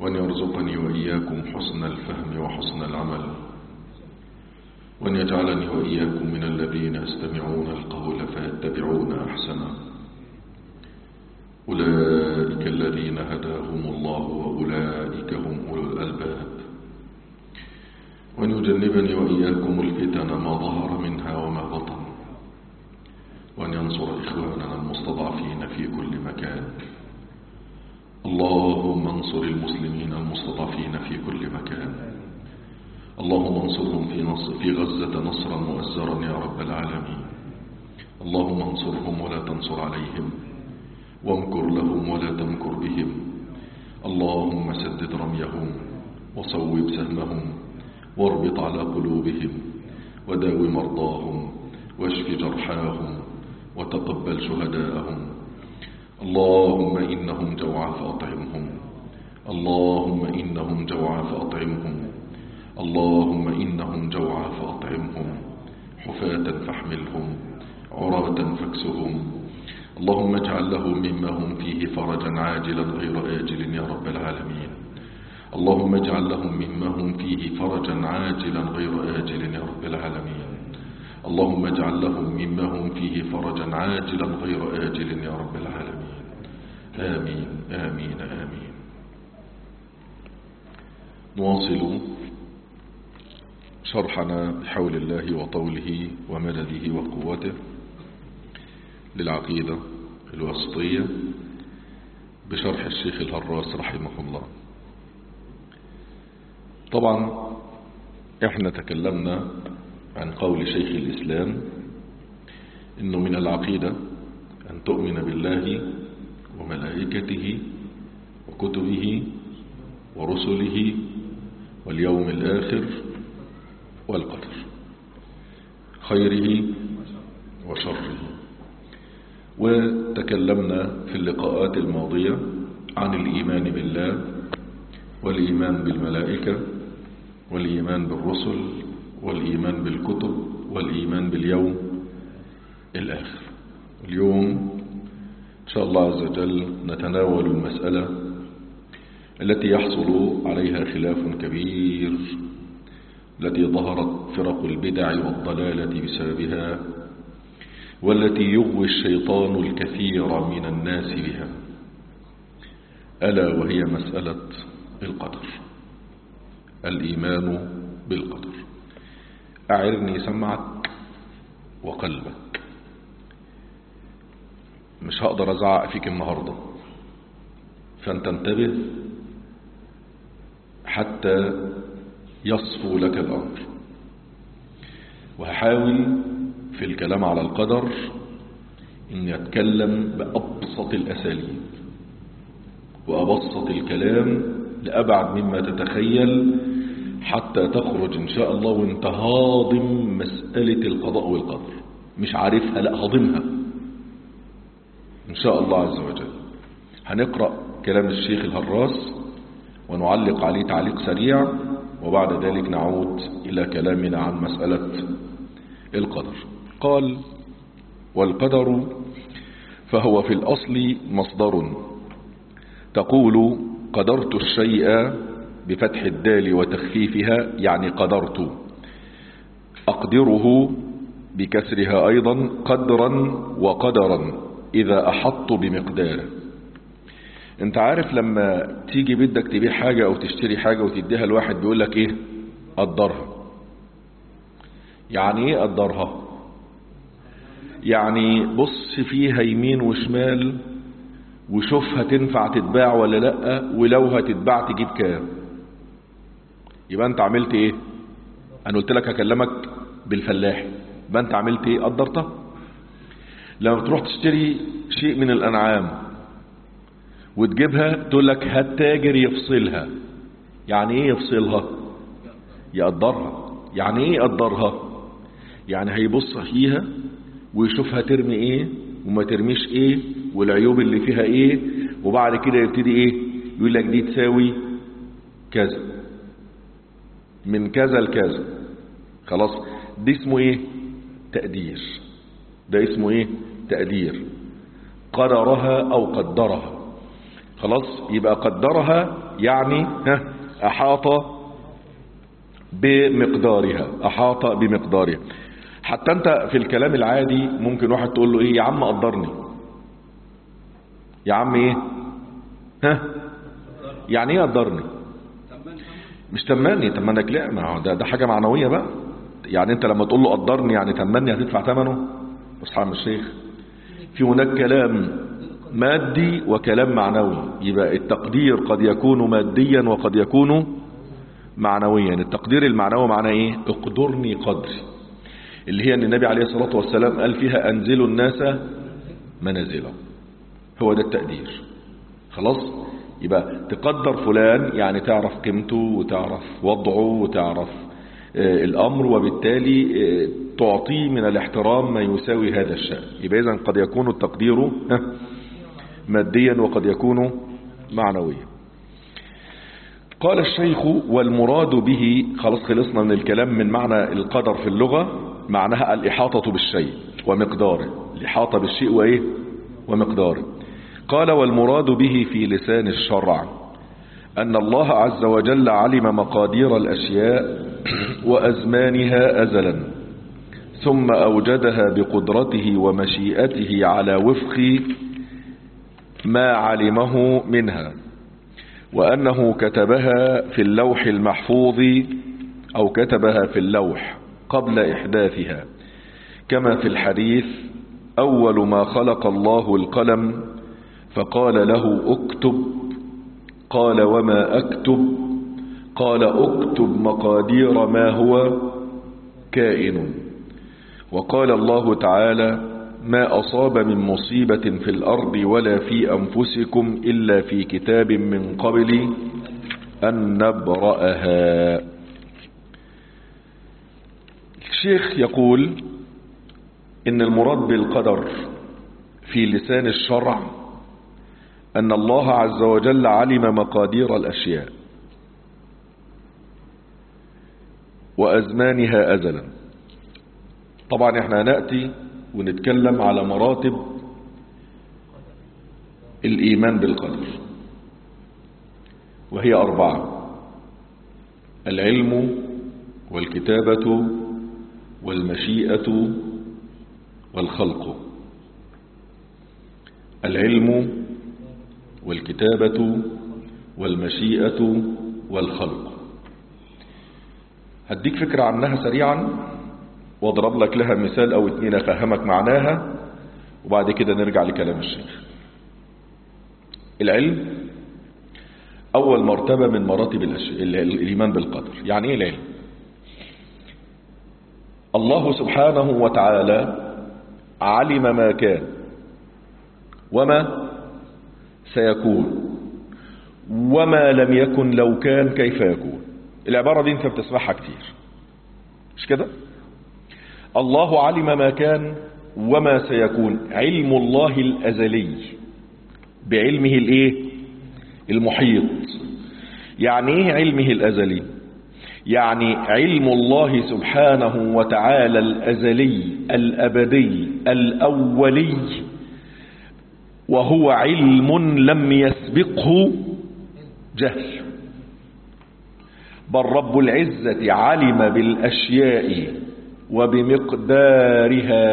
وأن يرزقني وإياكم حسن الفهم وحسن العمل وأن يجعلني وإياكم من الذين يستمعون القول فيتبعون أحسنه أولئك الذين هداهم الله وأولئك هم أولو الألباب وأن يجنبني وإياكم الفتن ما ظهر منها وما بطن وأن ينصر إخواننا المستضعفين في كل مكان اللهم انصر المسلمين المستضعفين في كل مكان اللهم انصرهم في, نصر في غزة نصرا مؤزرا يا رب العالمين اللهم انصرهم ولا تنصر عليهم وامكر لهم ولا تمكر بهم اللهم سدد رميهم وصوب سهمهم واربط على قلوبهم وداو مرضاهم واشف جرحاهم وتقبل شهداءهم اللهم إنهم جوعى فأطعمهم اللهم إنهم جوعى فأطعمهم اللهم إنهم جوعى فأطعمهم حفاة فاحملهم عراة فاكسهم اللهم اجعل لهم مما هم فيه فرجا عاجلا غير آجل يا رب العالمين اللهم اجعل لهم مما هم فيه فرجا عاجلا غير آجل يا رب العالمين اللهم اجعل لهم مما هم فيه فرجا عاجلا غير آجل يا رب العالمين آمين آمين آمين نواصل شرحنا بحول الله وطوله ومدده وقوته للعقيدة الوسطية بشرح الشيخ الهراس رحمه الله طبعا احنا تكلمنا عن قول شيخ الإسلام انه من العقيدة ان تؤمن بالله وملائكته وكتبه ورسله واليوم الآخر والقدر خيره وشره وتكلمنا في اللقاءات الماضية عن الإيمان بالله والإيمان بالملائكة والإيمان بالرسل والإيمان بالكتب والإيمان باليوم الآخر اليوم إن شاء الله عز وجل نتناول المسألة التي يحصل عليها خلاف كبير التي ظهرت فرق البدع والضلالة بسببها والتي يغوي الشيطان الكثير من الناس بها ألا وهي مسألة القدر الإيمان بالقدر أعرني سمعك وقلبك مش هقدر أزعق فيك النهاردة فأنت انتبه حتى يصفو لك الأمر وهحاول في الكلام على القدر اني اتكلم بأبسط الأساليب وأبسط الكلام لأبعد مما تتخيل حتى تخرج إن شاء الله وانت هاضم مسألة القضاء والقدر مش عارفها لا هاضمها إن شاء الله عز وجل هنقرأ كلام الشيخ الهراس ونعلق عليه تعليق سريع وبعد ذلك نعود إلى كلامنا عن مسألة القدر قال والقدر فهو في الأصل مصدر تقول قدرت الشيء بفتح الدال وتخفيفها يعني قدرت أقدره بكسرها أيضا قدرا وقدرا إذا أحط بمقداره انت عارف لما تيجي بدك تبيع حاجة او تشتري حاجة وتديها لواحد بيقول لك ايه قدرها يعني ايه قدرها يعني بص فيها يمين وشمال وشوفها تنفع تتباع ولا لا ولو هتتباع تجيب كام يبقى انت عملت ايه انا قلت لك هكلمك بالفلاح يبقى انت عملت ايه قدرتها لما بتروح تشتري شيء من الانعام وتجيبها تقول لك هات تاجر يفصلها يعني ايه يفصلها يقدرها يعني ايه يقدرها يعني هيبص فيها ويشوفها ترمي ايه وما ترميش ايه والعيوب اللي فيها ايه وبعد كده يبتدي ايه يقول لك دي تساوي كذا من كذا لكذا خلاص دي اسمه ايه تقدير ده اسمه ايه تقدير قدرها او قدرها خلاص يبقى قدرها يعني ها أحاط بمقدارها أحاط بمقدارها حتى أنت في الكلام العادي ممكن واحد تقول له إيه يا عم قدرني يا عم إيه ها يعني إيه قدرني مش تمني تمنك لا ما هو ده, ده حاجة معنوية بقى يعني أنت لما تقول له قدرني يعني تمني هتدفع ثمنه أصحاب الشيخ في هناك كلام مادي وكلام معنوي يبقى التقدير قد يكون ماديا وقد يكون معنويا التقدير المعنوي معناه ايه اقدرني قدري اللي هي ان النبي عليه الصلاة والسلام قال فيها انزلوا الناس منازلهم هو ده التقدير خلاص يبقى تقدر فلان يعني تعرف قيمته وتعرف وضعه وتعرف آه الامر وبالتالي آه تعطيه من الاحترام ما يساوي هذا الشأن يبقى اذا قد يكون التقدير ماديا وقد يكون معنويا قال الشيخ والمراد به خلاص خلصنا من الكلام من معنى القدر في اللغة معناها الإحاطة بالشيء ومقداره الإحاطة بالشيء وإيه ومقداره قال والمراد به في لسان الشرع أن الله عز وجل علم مقادير الأشياء وأزمانها أزلا ثم أوجدها بقدرته ومشيئته على وفق ما علمه منها وأنه كتبها في اللوح المحفوظ أو كتبها في اللوح قبل إحداثها كما في الحديث أول ما خلق الله القلم فقال له اكتب قال وما أكتب قال اكتب مقادير ما هو كائن وقال الله تعالى ما أصاب من مصيبة في الأرض ولا في أنفسكم إلا في كتاب من قبل أن نبرأها الشيخ يقول إن المراد بالقدر في لسان الشرع أن الله عز وجل علم مقادير الأشياء وأزمانها أزلا طبعا احنا نأتي ونتكلم على مراتب الإيمان بالقدر وهي أربعة العلم والكتابة والمشيئة والخلق العلم والكتابة والمشيئة والخلق هديك فكرة عنها سريعا واضرب لك لها مثال او اتنين افهمك معناها وبعد كده نرجع لكلام الشيخ العلم اول مرتبة من مراتب الايمان بالقدر يعني ايه العلم الله سبحانه وتعالى علم ما كان وما سيكون وما لم يكن لو كان كيف يكون العبارة دي انت بتسمعها كتير مش كده الله علم ما كان وما سيكون علم الله الأزلي بعلمه الايه المحيط يعني ايه علمه الأزلي يعني علم الله سبحانه وتعالى الأزلي الأبدي الأولي وهو علم لم يسبقه جهل بل رب العزة علم بالأشياء وبمقدارها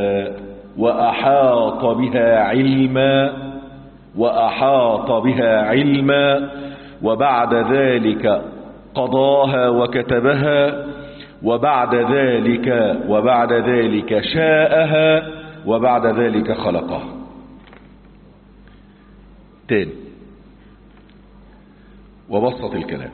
وأحاط بها علما وأحاط بها علما وبعد ذلك قضاها وكتبها وبعد ذلك وبعد ذلك شاءها وبعد ذلك خلقها تاني وبسط الكلام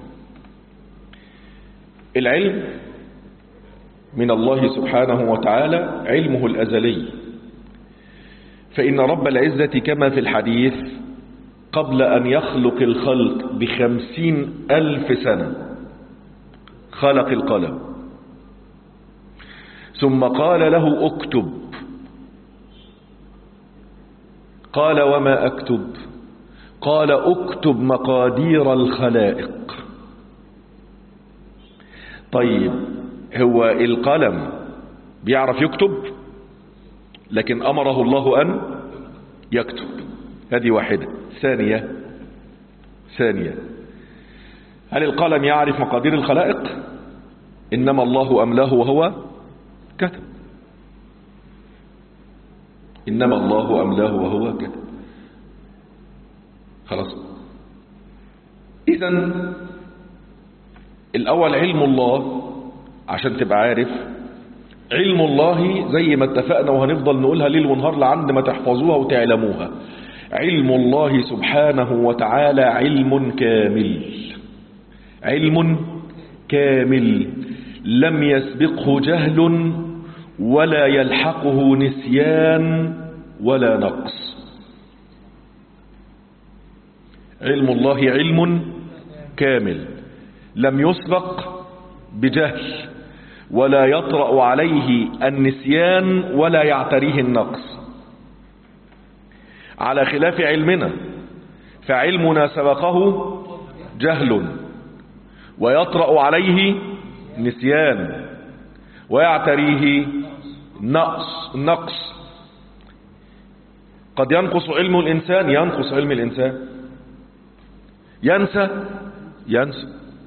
العلم من الله سبحانه وتعالى علمه الأزلي فإن رب العزة كما في الحديث قبل أن يخلق الخلق بخمسين ألف سنة خلق القلم ثم قال له اكتب قال وما اكتب قال اكتب مقادير الخلائق طيب هو القلم بيعرف يكتب لكن امره الله ان يكتب هذه واحدة ثانية ثانية هل القلم يعرف مقادير الخلائق إنما الله أملاه وهو كتب إنما الله أملاه وهو كتب خلاص إذا الأول علم الله عشان تبقى عارف علم الله زي ما اتفقنا وهنفضل نقولها ليل ونهار لعند ما تحفظوها وتعلموها علم الله سبحانه وتعالى علم كامل علم كامل لم يسبقه جهل ولا يلحقه نسيان ولا نقص علم الله علم كامل لم يسبق بجهل ولا يطرأ عليه النسيان ولا يعتريه النقص على خلاف علمنا فعلمنا سبقه جهل ويطرأ عليه نسيان ويعتريه نقص نقص قد ينقص علم الإنسان ينقص علم الإنسان ينسى ينسى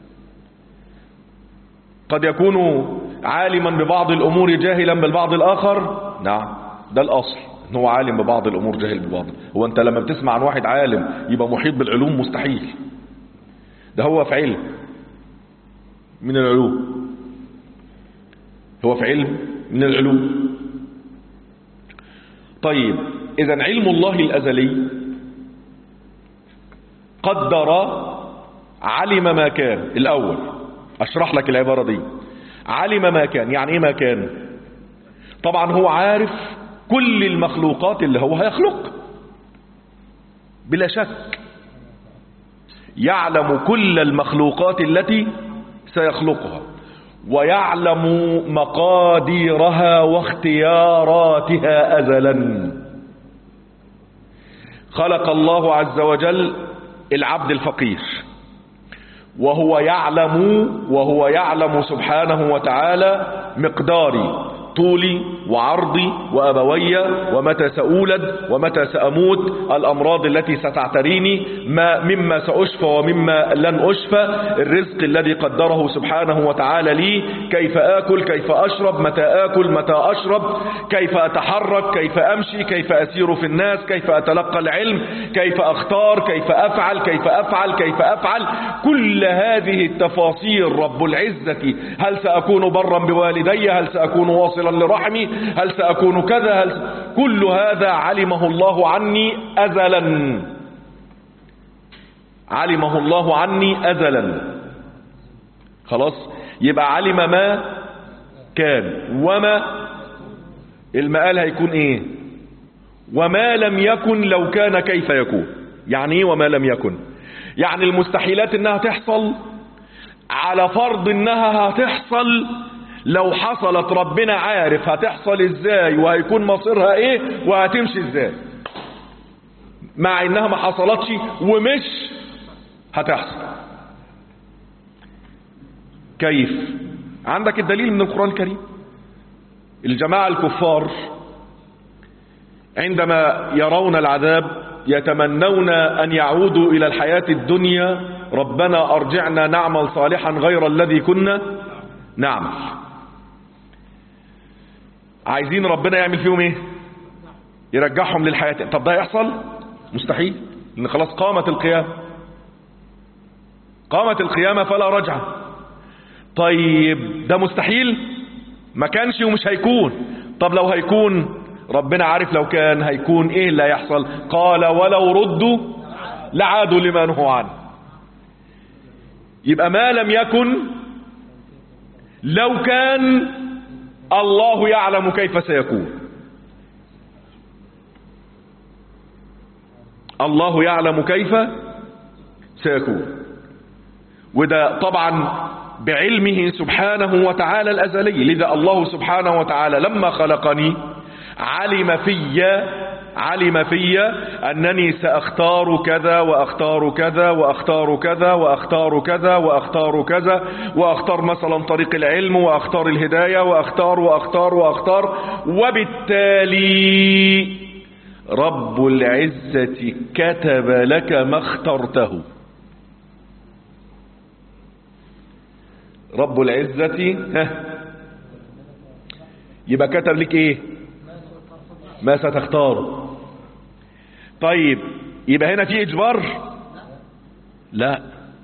قد يكون عالما ببعض الأمور جاهلا بالبعض الآخر نعم ده الأصل ان هو عالم ببعض الأمور جاهل ببعض هو أنت لما بتسمع عن واحد عالم يبقى محيط بالعلوم مستحيل ده هو في علم من العلوم هو في علم من العلوم طيب إذا علم الله الأزلي قدر علم ما كان الأول أشرح لك العبارة دي علم ما كان يعني إيه ما كان طبعا هو عارف كل المخلوقات اللي هو هيخلق بلا شك يعلم كل المخلوقات التي سيخلقها ويعلم مقاديرها واختياراتها أزلا خلق الله عز وجل العبد الفقير وهو يعلم وهو يعلم سبحانه وتعالى مقداري طولي وعرضي وأبوي ومتى سأولد ومتى سأموت الأمراض التي ستعتريني ما مما سأشفى ومما لن أشفى الرزق الذي قدره سبحانه وتعالى لي كيف آكل كيف أشرب متى آكل متى أشرب كيف أتحرك كيف أمشي كيف أسير في الناس كيف أتلقى العلم كيف أختار كيف أفعل كيف أفعل كيف أفعل كل هذه التفاصيل رب العزة هل سأكون برا بوالدي هل سأكون واصلا لرحمي هل سأكون كذا هل س... كل هذا علمه الله عني أزلا علمه الله عني أزلا خلاص يبقى علم ما كان وما المقال هيكون ايه وما لم يكن لو كان كيف يكون يعني ايه وما لم يكن يعني المستحيلات انها تحصل على فرض انها هتحصل لو حصلت ربنا عارف هتحصل ازاي وهيكون مصيرها ايه وهتمشي ازاي مع انها ما حصلتش ومش هتحصل كيف عندك الدليل من القرآن الكريم الجماعة الكفار عندما يرون العذاب يتمنون أن يعودوا إلى الحياة الدنيا ربنا أرجعنا نعمل صالحا غير الذي كنا نعمل عايزين ربنا يعمل فيهم ايه يرجعهم للحياة طب ده يحصل مستحيل لان خلاص قامت القيامة قامت القيامة فلا رجعة طيب ده مستحيل ما كانش ومش هيكون طب لو هيكون ربنا عارف لو كان هيكون ايه اللي هيحصل قال ولو ردوا لعادوا لما نهوا عنه يبقى ما لم يكن لو كان الله يعلم كيف سيكون الله يعلم كيف سيكون وده طبعا بعلمه سبحانه وتعالى الأزلي لذا الله سبحانه وتعالى لما خلقني علم في علم في أنني سأختار كذا وأختار كذا وأختار كذا وأختار كذا وأختار كذا وأختار مثلا طريق العلم وأختار الهداية وأختار وأختار وأختار وبالتالي رب العزة كتب لك ما اخترته رب العزة ها يبقى كتب لك ايه ما ستختاره طيب يبقى هنا في اجبار لا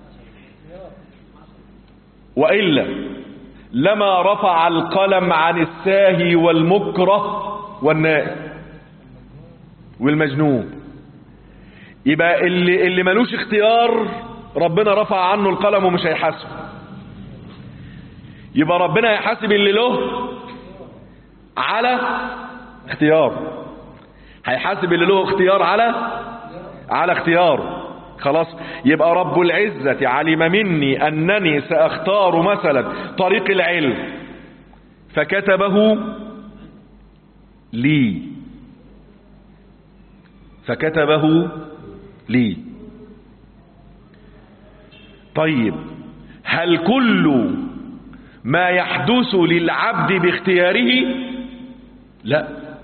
وإلا لما رفع القلم عن الساهي والمكره والنائم والمجنون يبقى اللي, اللي ملوش اختيار ربنا رفع عنه القلم ومش هيحاسبه يبقى ربنا هيحاسب اللي له على اختيار هيحاسب اللي له اختيار على على اختيار خلاص يبقى رب العزة علم مني أنني سأختار مثلا طريق العلم فكتبه لي فكتبه لي طيب هل كل ما يحدث للعبد باختياره لا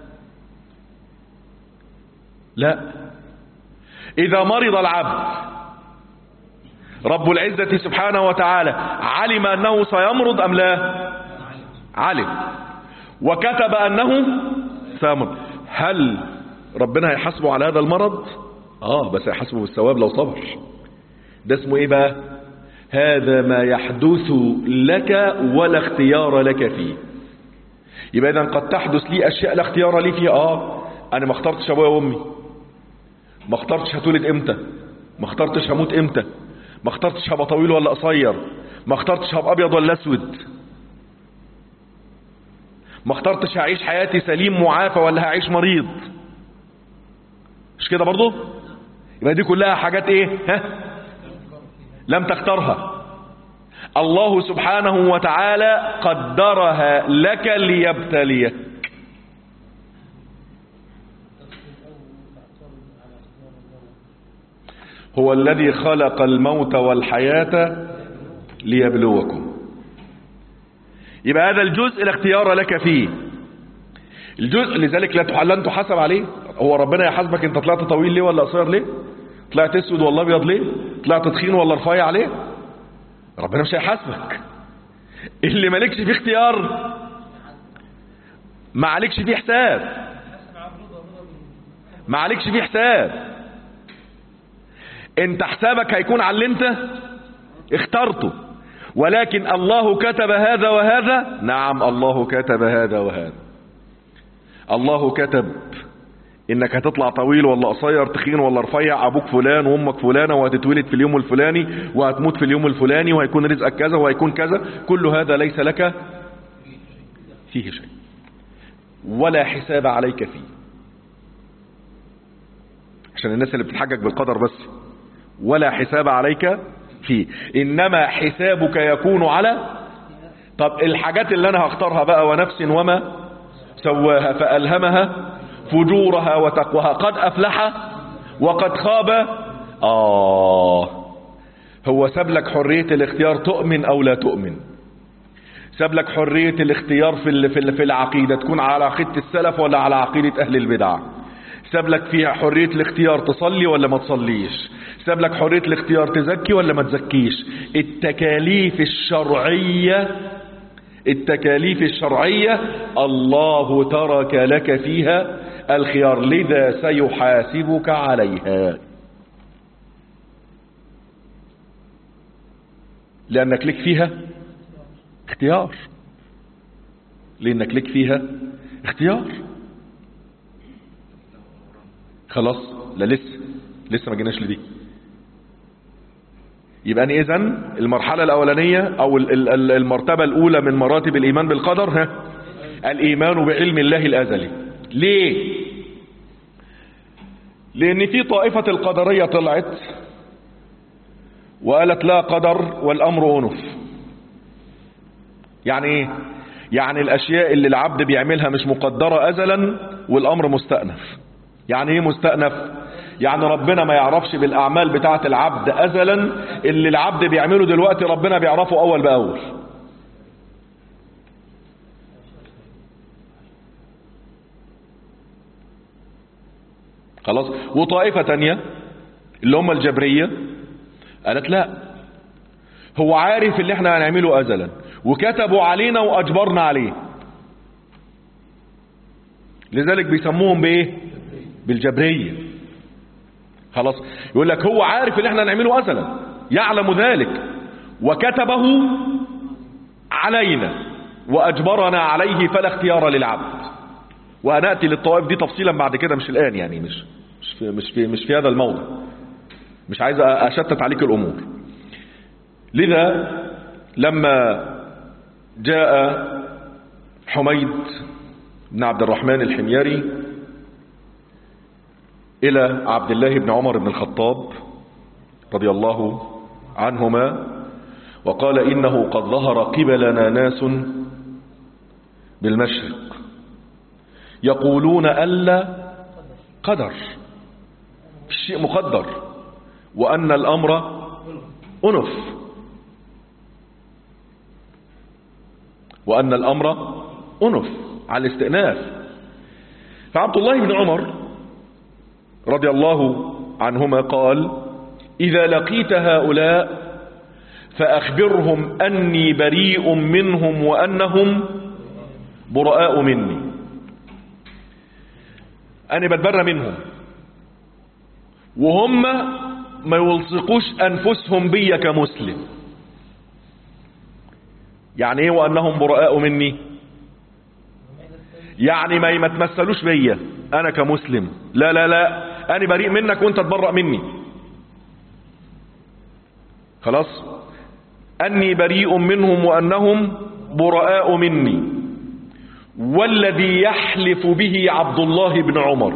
لا إذا مرض العبد رب العزة سبحانه وتعالى علم أنه سيمرض أم لا علم وكتب أنه سيمرض هل ربنا هيحاسبه على هذا المرض آه بس هيحاسبه بالثواب لو صبر ده اسمه إيه بقى هذا ما يحدث لك ولا اختيار لك فيه يبقى إذا قد تحدث لي أشياء لا اختيار لي فيها آه أنا ما اخترتش أبويا وأمي ما اخترتش هتولد امتى ما اخترتش هموت امتى ما اخترتش هبقى طويل ولا قصير ما اخترتش هبقى ابيض ولا اسود ما اخترتش هعيش حياتي سليم معافى ولا هعيش مريض مش كده برضو يبقى دي كلها حاجات ايه ها لم تختارها الله سبحانه وتعالى قدرها لك ليبتليك هو الذي خلق الموت والحياة ليبلوكم يبقى هذا الجزء لا اختيار لك فيه الجزء لذلك لا لن تحاسب عليه هو ربنا يحاسبك انت طلعت طويل ليه ولا قصير ليه طلعت اسود ولا ابيض ليه طلعت تخين ولا رفيع ليه ربنا مش هيحاسبك اللي مالكش فيه اختيار ما عليكش فيه حساب ما عليكش فيه حساب انت حسابك هيكون على اللي انت اخترته ولكن الله كتب هذا وهذا نعم الله كتب هذا وهذا الله كتب انك هتطلع طويل ولا قصير تخين ولا رفيع ابوك فلان وامك فلانه وهتتولد في اليوم الفلاني وهتموت في اليوم الفلاني وهيكون رزقك كذا وهيكون كذا كل هذا ليس لك فيه شيء ولا حساب عليك فيه عشان الناس اللي بتتحجج بالقدر بس ولا حساب عليك فيه انما حسابك يكون على طب الحاجات اللي انا هختارها بقى ونفس وما سواها فألهمها فجورها وتقواها قد أفلح وقد خاب آه هو ساب لك حرية الاختيار تؤمن أو لا تؤمن ساب لك حرية الاختيار في في في العقيدة تكون على عقيدة السلف ولا على عقيدة أهل البدع ساب لك فيها حرية الاختيار تصلي ولا ما تصليش ساب لك حرية الاختيار تزكي ولا ما تزكيش التكاليف الشرعية التكاليف الشرعية الله ترك لك فيها الخيار لذا سيحاسبك عليها لأنك لك فيها اختيار لأنك لك فيها اختيار خلاص لا لسه لسه ما جيناش لدي يبقى أنا إذن المرحلة الأولانية أو المرتبة الأولى من مراتب الإيمان بالقدر ها الإيمان بعلم الله الأزلي ليه لأن في طائفة القدرية طلعت وقالت لا قدر والأمر أنف يعني إيه يعني الأشياء اللي العبد بيعملها مش مقدرة أزلا والأمر مستأنف يعني إيه مستأنف يعني ربنا ما يعرفش بالأعمال بتاعة العبد أزلا اللي العبد بيعمله دلوقتي ربنا بيعرفه أول بأول خلاص وطائفة تانية اللي هم الجبرية قالت لا هو عارف اللي احنا هنعمله ازلا وكتبوا علينا واجبرنا عليه لذلك بيسموهم بايه بالجبريه خلاص يقول لك هو عارف اللي احنا هنعمله ازلا يعلم ذلك وكتبه علينا واجبرنا عليه فلا اختيار للعبد وهناتي للطوائف دي تفصيلا بعد كده مش الان يعني مش مش في مش في مش في هذا الموضع مش عايز اشتت عليك الامور لذا لما جاء حميد بن عبد الرحمن الحميري إلى عبد الله بن عمر بن الخطاب رضي الله عنهما وقال إنه قد ظهر قبلنا ناس بالمشرق يقولون ألا قدر الشيء مقدر وأن الأمر أنف وأن الأمر أنف على الاستئناف فعبد الله بن عمر رضي الله عنهما قال إذا لقيت هؤلاء فأخبرهم أني بريء منهم وأنهم براء مني أنا بتبرى منهم وهم ما يلصقوش أنفسهم بي كمسلم يعني ايه وأنهم براء مني يعني ما يتمثلوش بيا أنا كمسلم لا لا لا أنا بريء منك وأنت تبرأ مني خلاص أني بريء منهم وأنهم براء مني والذي يحلف به عبد الله بن عمر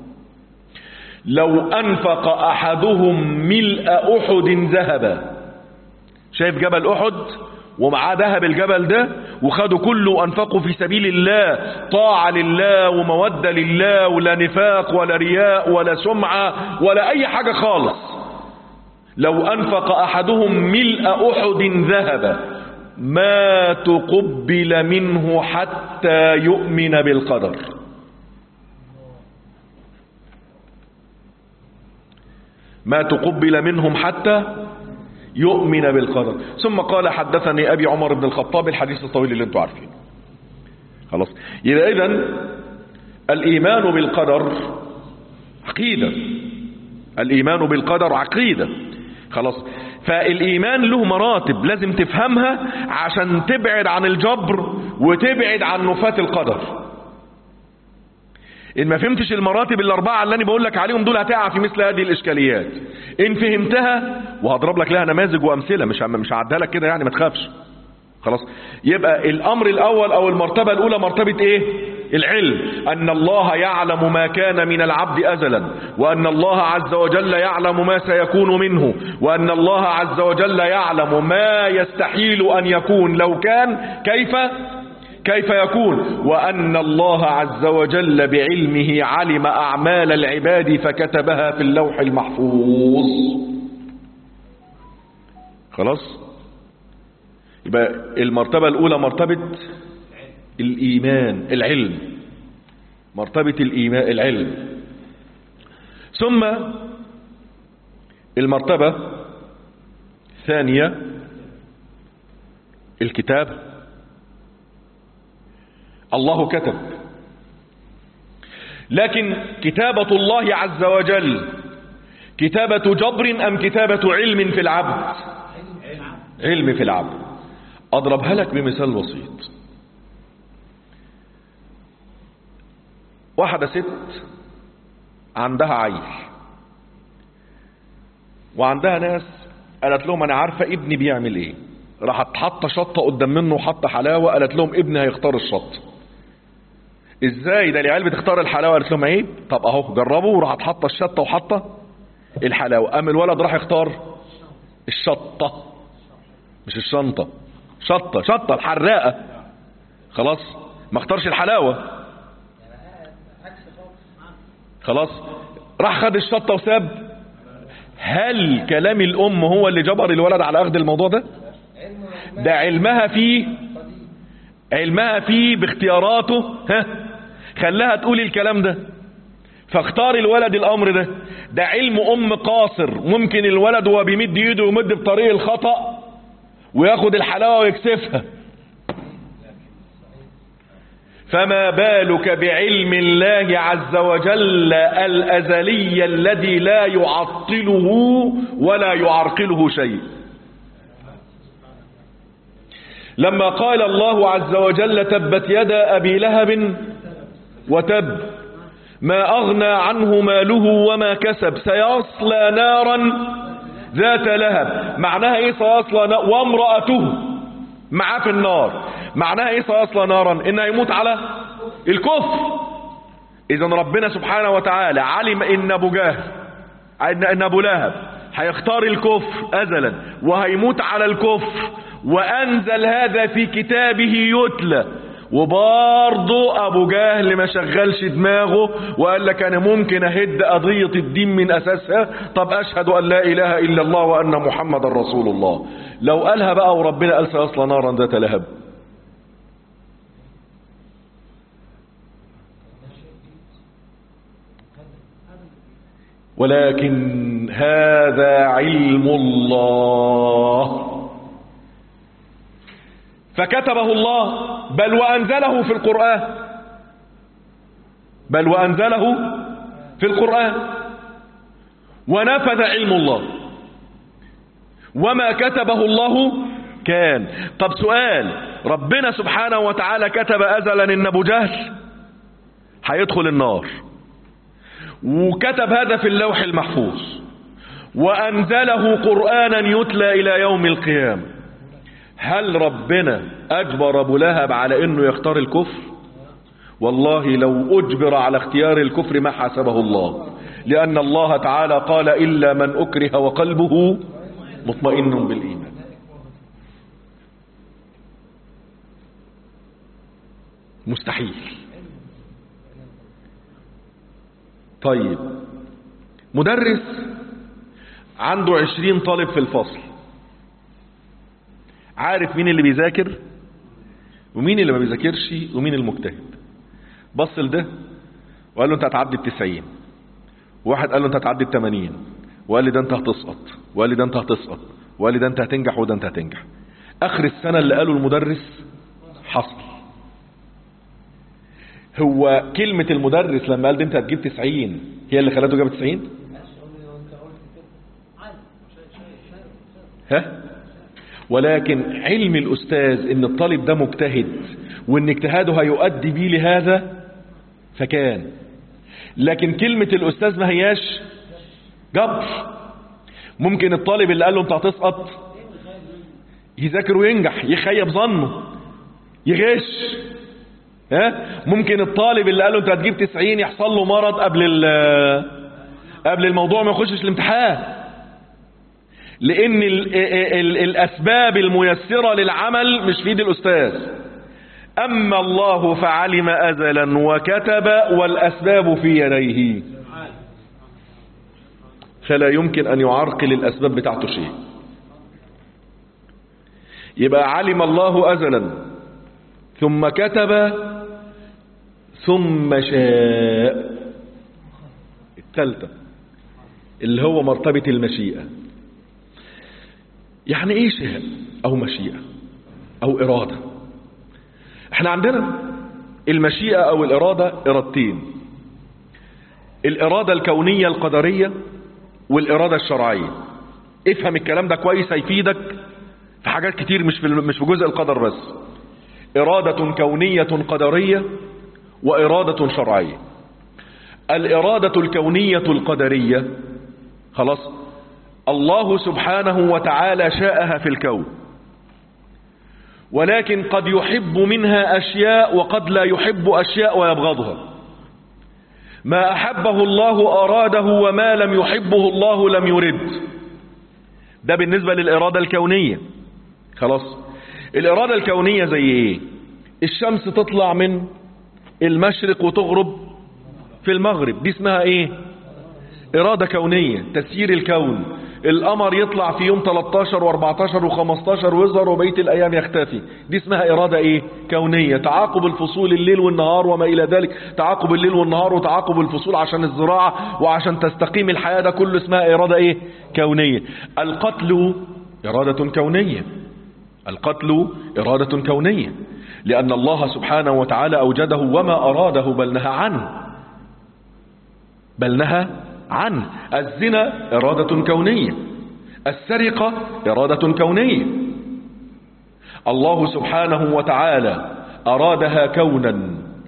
لو أنفق أحدهم ملء أحد ذهبا شايف جبل أحد ومعاه ذهب الجبل ده وخدوا كله أنفقوا في سبيل الله طاعة لله ومودة لله ولا نفاق ولا رياء ولا سمعة ولا أي حاجة خالص لو أنفق أحدهم ملء أحد ذهبا ما تقبل منه حتى يؤمن بالقدر ما تقبل منهم حتى يؤمن بالقدر ثم قال حدثني أبي عمر بن الخطاب الحديث الطويل اللي انتم عارفين خلاص إذا إذن الإيمان بالقدر عقيدة الإيمان بالقدر عقيدة خلاص فالإيمان له مراتب لازم تفهمها عشان تبعد عن الجبر وتبعد عن نفاة القدر إن ما فهمتش المراتب الأربعة اللي أنا بقول لك عليهم دول هتقع في مثل هذه الإشكاليات إن فهمتها وهضرب لك لها نماذج وأمثلة مش مش هعدها لك كده يعني ما تخافش خلاص يبقى الأمر الأول أو المرتبة الأولى مرتبة إيه العلم أن الله يعلم ما كان من العبد أزلا وأن الله عز وجل يعلم ما سيكون منه وأن الله عز وجل يعلم ما يستحيل أن يكون لو كان كيف كيف يكون وأن الله عز وجل بعلمه علم أعمال العباد فكتبها في اللوح المحفوظ خلاص يبقى المرتبة الأولى مرتبة الإيمان العلم مرتبة الإيمان العلم ثم المرتبة الثانية الكتاب الله كتب لكن كتابة الله عز وجل كتابة جبر أم كتابة علم في العبد علم في العبد أضربها لك بمثال بسيط واحدة ست عندها عيل وعندها ناس قالت لهم أنا عارفة ابني بيعمل إيه راحت حاطة شطة قدام منه وحاطة حلاوة قالت لهم ابني هيختار الشطة ازاي ده العيال بتختار الحلاوه قالت لهم عيب طب اهو جربوا وراحت حاطه الشطه وحاطه الحلاوه قام الولد راح يختار الشطه مش الشنطه شطه شطه الحراقه خلاص ما اختارش الحلاوه خلاص راح خد الشطه وساب هل كلام الام هو اللي جبر الولد على اخذ الموضوع ده ده علمها فيه علمها فيه باختياراته ها خلاها تقول الكلام ده فاختار الولد الامر ده ده علم ام قاصر ممكن الولد وهو بيمد ايده ويمد بطريق الخطأ وياخد الحلاوة ويكسفها فما بالك بعلم الله عز وجل الأزلي الذي لا يعطله ولا يعرقله شيء لما قال الله عز وجل تبت يدا أبي لهب وتب ما أغنى عنه ماله وما كسب سيصلى نارا ذات لهب معناها ايه سيصلى نار وامرأته معاه في النار معناها ايه سيصلى نارا انه يموت على الكفر اذا ربنا سبحانه وتعالى علم ان ابو جهل ان ان ابو لهب هيختار الكفر ازلا وهيموت على الكفر وانزل هذا في كتابه يتلى وبرضه ابو جهل ما شغلش دماغه وقال لك انا ممكن اهد قضية الدين من اساسها طب اشهد ان لا اله الا الله وان محمد رسول الله لو قالها بقى وربنا قال سيصلى نارا ذات لهب ولكن هذا علم الله فكتبه الله بل وأنزله في القرآن بل وأنزله في القرآن ونفذ علم الله وما كتبه الله كان طب سؤال ربنا سبحانه وتعالى كتب أزلا إن أبو جهل هيدخل النار وكتب هذا في اللوح المحفوظ وأنزله قرآنا يتلى إلى يوم القيامة هل ربنا أجبر أبو لهب على أنه يختار الكفر والله لو أجبر على اختيار الكفر ما حاسبه الله لأن الله تعالى قال إلا من أكره وقلبه مطمئن بالإيمان مستحيل طيب مدرس عنده عشرين طالب في الفصل عارف مين اللي بيذاكر ومين اللي ما بيذاكرش ومين المجتهد بص لده وقال له انت هتعدي التسعين واحد قال له انت هتعدي التمانين وقال لي ده انت هتسقط وقال لي ده انت هتسقط وقال لي ده انت هتنجح وده انت هتنجح اخر السنة اللي قاله المدرس حصل هو كلمة المدرس لما قال ده انت هتجيب تسعين هي اللي خلته جاب تسعين ها ولكن علم الأستاذ ان الطالب ده مجتهد وان اجتهاده هيؤدي بيه لهذا فكان لكن كلمة الأستاذ ما هياش جبر ممكن الطالب اللي قال له انت هتسقط يذاكر وينجح يخيب ظنه يغش ها ممكن الطالب اللي قال له انت هتجيب 90 يحصل له مرض قبل قبل الموضوع ما يخشش الامتحان لان ال ال الاسباب الميسرة للعمل مش في ايد الاستاذ اما الله فعلم ازلا وكتب والاسباب في يديه فلا يمكن ان يعرقل الاسباب بتاعته شيء يبقى علم الله ازلا ثم كتب ثم شاء الثالثة اللي هو مرتبة المشيئة يعني ايه شاء او مشيئة او ارادة احنا عندنا المشيئة او الارادة ارادتين الارادة الكونية القدرية والارادة الشرعية افهم الكلام ده كويس هيفيدك في حاجات كتير مش في مش في جزء القدر بس إرادة كونية قدرية وإرادة شرعية الإرادة الكونية القدرية خلاص الله سبحانه وتعالى شاءها في الكون ولكن قد يحب منها أشياء وقد لا يحب أشياء ويبغضها ما أحبه الله أراده وما لم يحبه الله لم يرد ده بالنسبة للإرادة الكونية خلاص الإرادة الكونية زي إيه الشمس تطلع من المشرق وتغرب في المغرب دي اسمها إيه إرادة كونية تسيير الكون القمر يطلع في يوم 13 و14 و15 ويظهر وبقيه الايام يختفي دي اسمها اراده ايه كونيه تعاقب الفصول الليل والنهار وما الى ذلك تعاقب الليل والنهار وتعاقب الفصول عشان الزراعه وعشان تستقيم الحياه ده كله اسمها اراده ايه كونيه القتل اراده كونيه القتل إرادة كونية لأن الله سبحانه وتعالى أوجده وما أراده بل نهى عنه بل نهى عنه الزنا إرادة كونية السرقة إرادة كونية الله سبحانه وتعالى أرادها كونا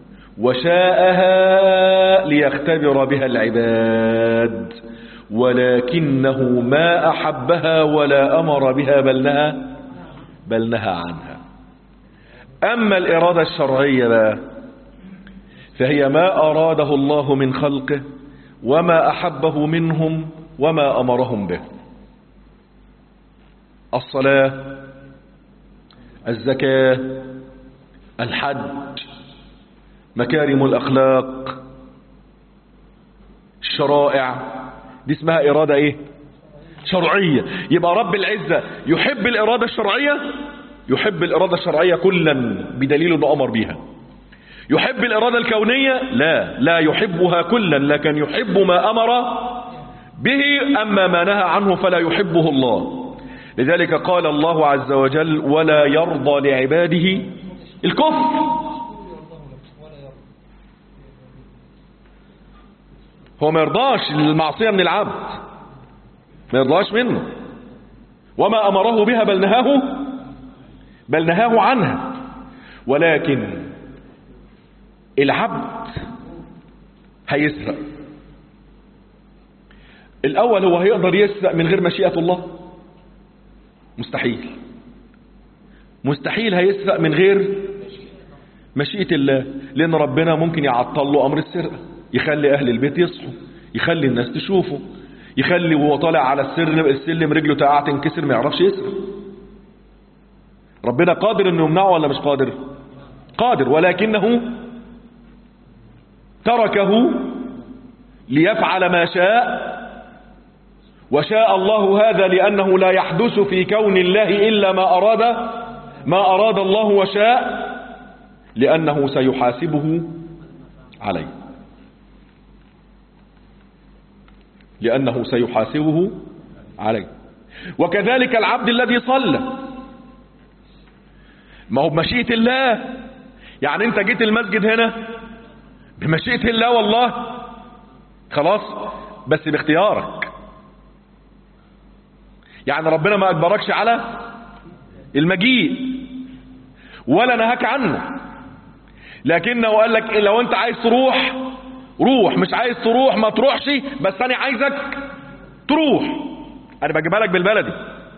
وشاءها ليختبر بها العباد ولكنه ما أحبها ولا أمر بها بل نهى بل نهى عنها أما الإرادة الشرعية بقى فهي ما أراده الله من خلقه وما أحبه منهم وما أمرهم به الصلاة الزكاة الحج مكارم الأخلاق الشرائع دي اسمها إرادة إيه شرعية يبقى رب العزة يحب الإرادة الشرعية يحب الإرادة الشرعية كلا بدليل أنه أمر بها يحب الإرادة الكونية لا لا يحبها كلا لكن يحب ما أمر به أما ما نهى عنه فلا يحبه الله لذلك قال الله عز وجل ولا يرضى لعباده الكفر هو ما يرضاش المعصية من العبد ما يرضاش منه وما أمره بها بل نهاه بل نهاه عنها ولكن العبد هيسرق الأول هو هيقدر يسرق من غير مشيئة الله مستحيل مستحيل هيسرق من غير مشيئة الله لأن ربنا ممكن يعطل له أمر السرقة يخلي أهل البيت يصحوا يخلي الناس تشوفه يخلي وهو طالع على السلم السلم رجله تقع تنكسر ما يعرفش يسرق ربنا قادر انه يمنعه ولا مش قادر قادر ولكنه تركه ليفعل ما شاء وشاء الله هذا لأنه لا يحدث في كون الله إلا ما أراد ما أراد الله وشاء لأنه سيحاسبه عليه لأنه سيحاسبه عليه وكذلك العبد الذي صلى ما هو بمشيئة الله يعني انت جيت المسجد هنا بمشيئة الله والله خلاص بس باختيارك يعني ربنا ما أجبركش على المجيء ولا نهاك عنه لكنه قال لك لو انت عايز تروح روح مش عايز تروح ما تروحش بس انا عايزك تروح انا بجيبها لك بالبلدي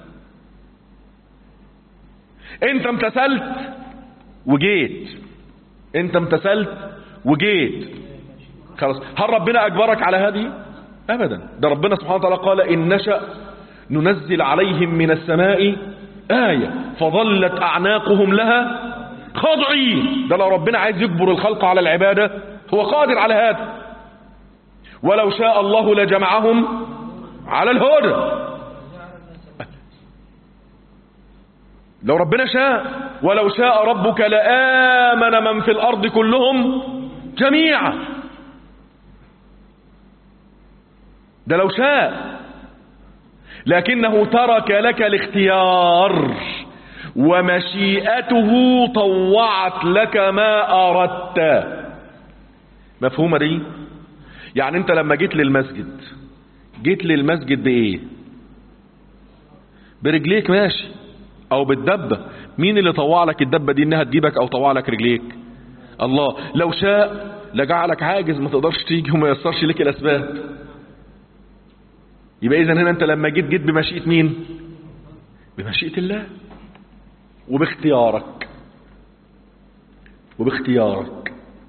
انت امتثلت وجيت انت امتثلت وجيت خلاص هل ربنا اجبرك على هذه ابدا ده ربنا سبحانه وتعالى قال ان نشأ ننزل عليهم من السماء آية فظلت أعناقهم لها خاضعين ده لو ربنا عايز يجبر الخلق على العبادة هو قادر على هذا ولو شاء الله لجمعهم على الهدى لو ربنا شاء ولو شاء ربك لآمن من في الأرض كلهم جميعا ده لو شاء لكنه ترك لك الاختيار ومشيئته طوعت لك ما أردت مفهومة دي يعني انت لما جيت للمسجد جيت للمسجد بايه برجليك ماشي او بالدبة مين اللي طوع لك الدبة دي انها تجيبك او طوع لك رجليك الله لو شاء لجعلك عاجز ما تقدرش تيجي وما يسرش لك الاسباب يبقى اذا هنا انت لما جيت جيت بمشيئة مين بمشيئة الله وباختيارك وباختيارك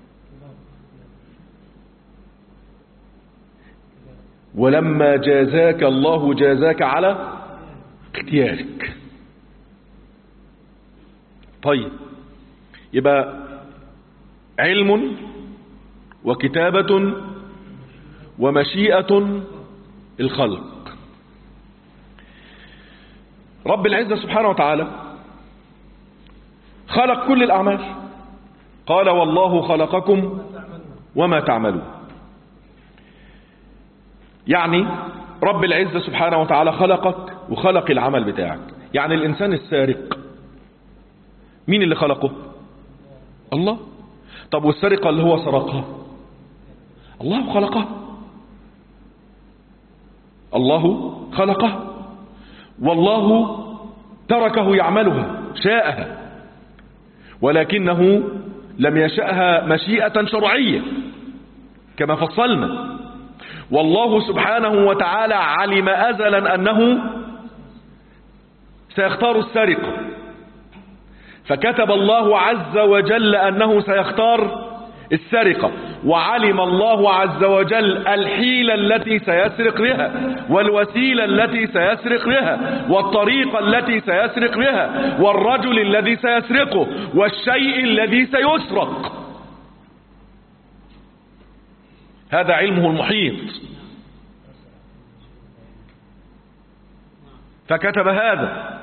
ولما جازاك الله جازاك على اختيارك طيب يبقى علم وكتابة ومشيئة الخلق رب العزة سبحانه وتعالى خلق كل الأعمال قال والله خلقكم وما تعملون يعني رب العزة سبحانه وتعالى خلقك وخلق العمل بتاعك يعني الإنسان السارق مين اللي خلقه الله طب والسرقة اللي هو سرقها الله خلقها الله خلقه والله تركه يعملها شاءها ولكنه لم يشأها مشيئة شرعية كما فصلنا والله سبحانه وتعالى علم أزلا أنه سيختار السرقة فكتب الله عز وجل أنه سيختار السرقة وعلم الله عز وجل الحيلة التي سيسرق بها والوسيلة التي سيسرق بها والطريقة التي سيسرق بها والرجل الذي سيسرقه والشيء الذي سيسرق هذا علمه المحيط فكتب هذا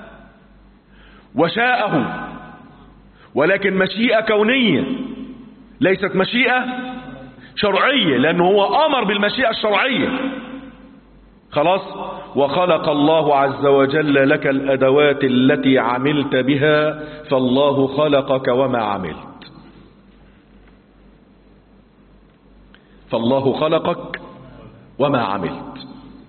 وشاءه ولكن مشيئة كونية ليست مشيئة شرعية لأنه هو أمر بالمشيئة الشرعية خلاص وخلق الله عز وجل لك الأدوات التي عملت بها فالله خلقك وما عملت فالله خلقك وما عملت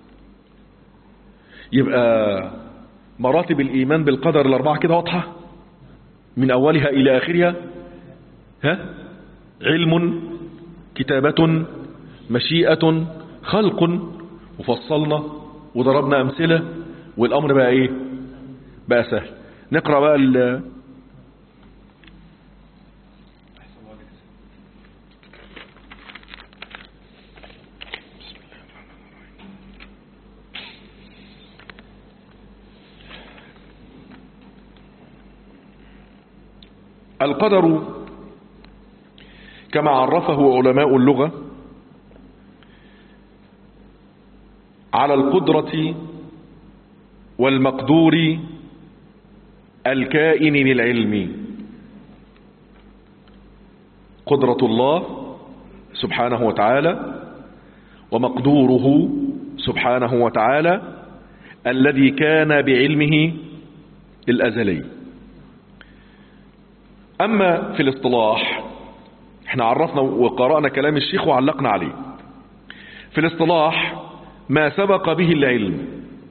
يبقى مراتب الإيمان بالقدر الأربعة كده واضحة من أولها إلى آخرها ها علم كتابة مشيئة خلق وفصلنا وضربنا أمثلة والأمر بقى إيه بقى سهل نقرأ بقى ال القدر كما عرفه علماء اللغة على القدرة والمقدور الكائن للعلم قدرة الله سبحانه وتعالى ومقدوره سبحانه وتعالى الذي كان بعلمه الأزلي أما في الاصطلاح احنا عرفنا وقرأنا كلام الشيخ وعلقنا عليه في الاصطلاح ما سبق به العلم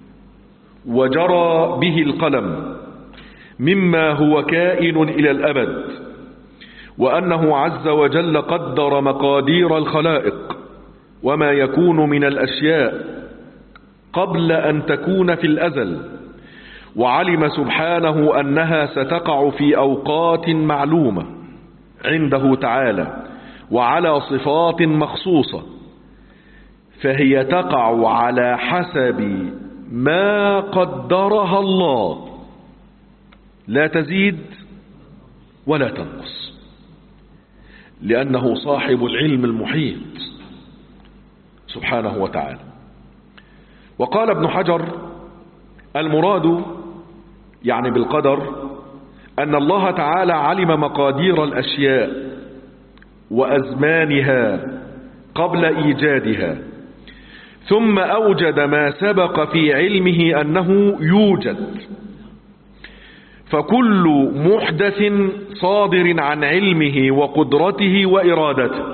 وجرى به القلم مما هو كائن إلى الأبد وأنه عز وجل قدر مقادير الخلائق وما يكون من الأشياء قبل أن تكون في الأزل وعلم سبحانه أنها ستقع في أوقات معلومة عنده تعالى وعلى صفات مخصوصة فهي تقع على حسب ما قدرها الله لا تزيد ولا تنقص لأنه صاحب العلم المحيط سبحانه وتعالى وقال ابن حجر المراد يعني بالقدر أن الله تعالى علم مقادير الأشياء وأزمانها قبل إيجادها ثم أوجد ما سبق في علمه أنه يوجد فكل محدث صادر عن علمه وقدرته وإرادته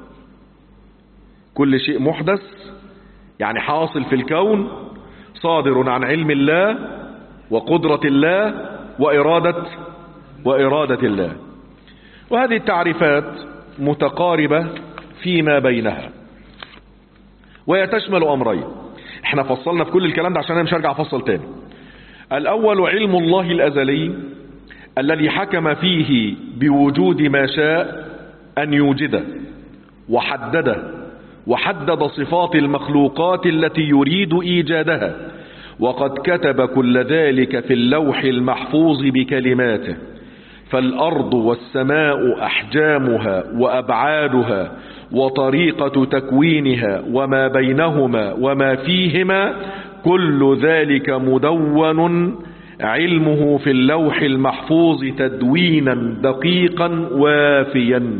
كل شيء محدث يعني حاصل في الكون صادر عن علم الله وقدرة الله وإرادة وإرادة الله وهذه التعريفات متقاربة فيما بينها وهي تشمل أمرين احنا فصلنا في كل الكلام ده عشان انا مش هرجع افصل تاني الأول علم الله الأزلي الذي حكم فيه بوجود ما شاء أن يوجده وحدده وحدد صفات المخلوقات التي يريد إيجادها وقد كتب كل ذلك في اللوح المحفوظ بكلماته فالأرض والسماء أحجامها وأبعادها وطريقة تكوينها وما بينهما وما فيهما كل ذلك مدون علمه في اللوح المحفوظ تدوينا دقيقا وافيا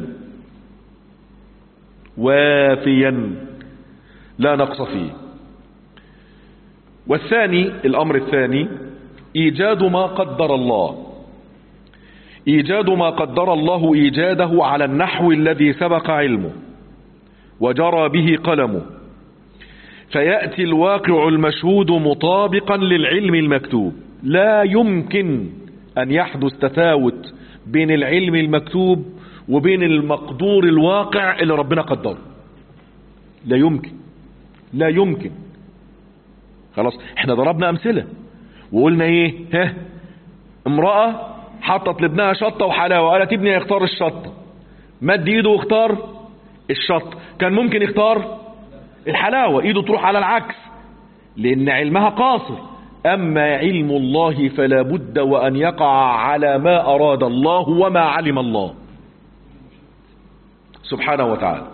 وافيا لا نقص فيه والثاني الأمر الثاني إيجاد ما قدر الله إيجاد ما قدر الله إيجاده على النحو الذي سبق علمه وجرى به قلمه فيأتي الواقع المشهود مطابقا للعلم المكتوب لا يمكن أن يحدث تفاوت بين العلم المكتوب وبين المقدور الواقع اللي ربنا قدره لا يمكن لا يمكن خلاص احنا ضربنا امثلة وقلنا ايه ها امرأة حطت لابنها شطة وحلاوة قالت ابني يختار الشطة مد ايده واختار الشطة كان ممكن يختار الحلاوة ايده تروح على العكس لان علمها قاصر اما علم الله فلا بد وان يقع على ما اراد الله وما علم الله سبحانه وتعالى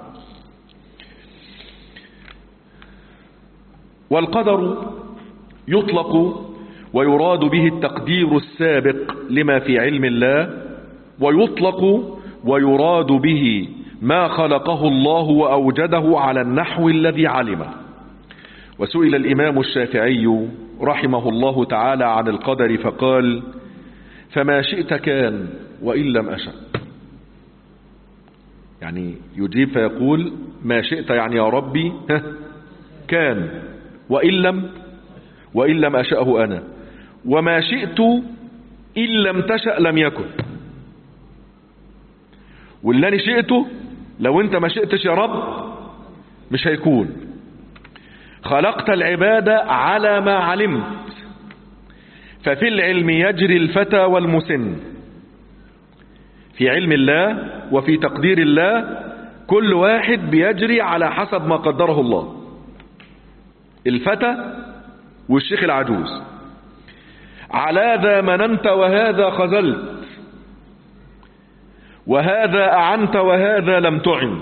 والقدر يطلق ويراد به التقدير السابق لما في علم الله ويطلق ويراد به ما خلقه الله وأوجده على النحو الذي علمه وسئل الإمام الشافعي رحمه الله تعالى عن القدر فقال فما شئت كان وإن لم أشأ يعني يجيب فيقول ما شئت يعني يا ربي كان وإن لم وإن لم أشأه أنا وما شئت إن لم تشأ لم يكن واللي أنا شئته لو أنت ما شئتش يا رب مش هيكون خلقت العبادة على ما علمت ففي العلم يجري الفتى والمسن في علم الله وفي تقدير الله كل واحد بيجري على حسب ما قدره الله الفتى والشيخ العجوز على ذا مننت وهذا خذلت وهذا أعنت وهذا لم تعن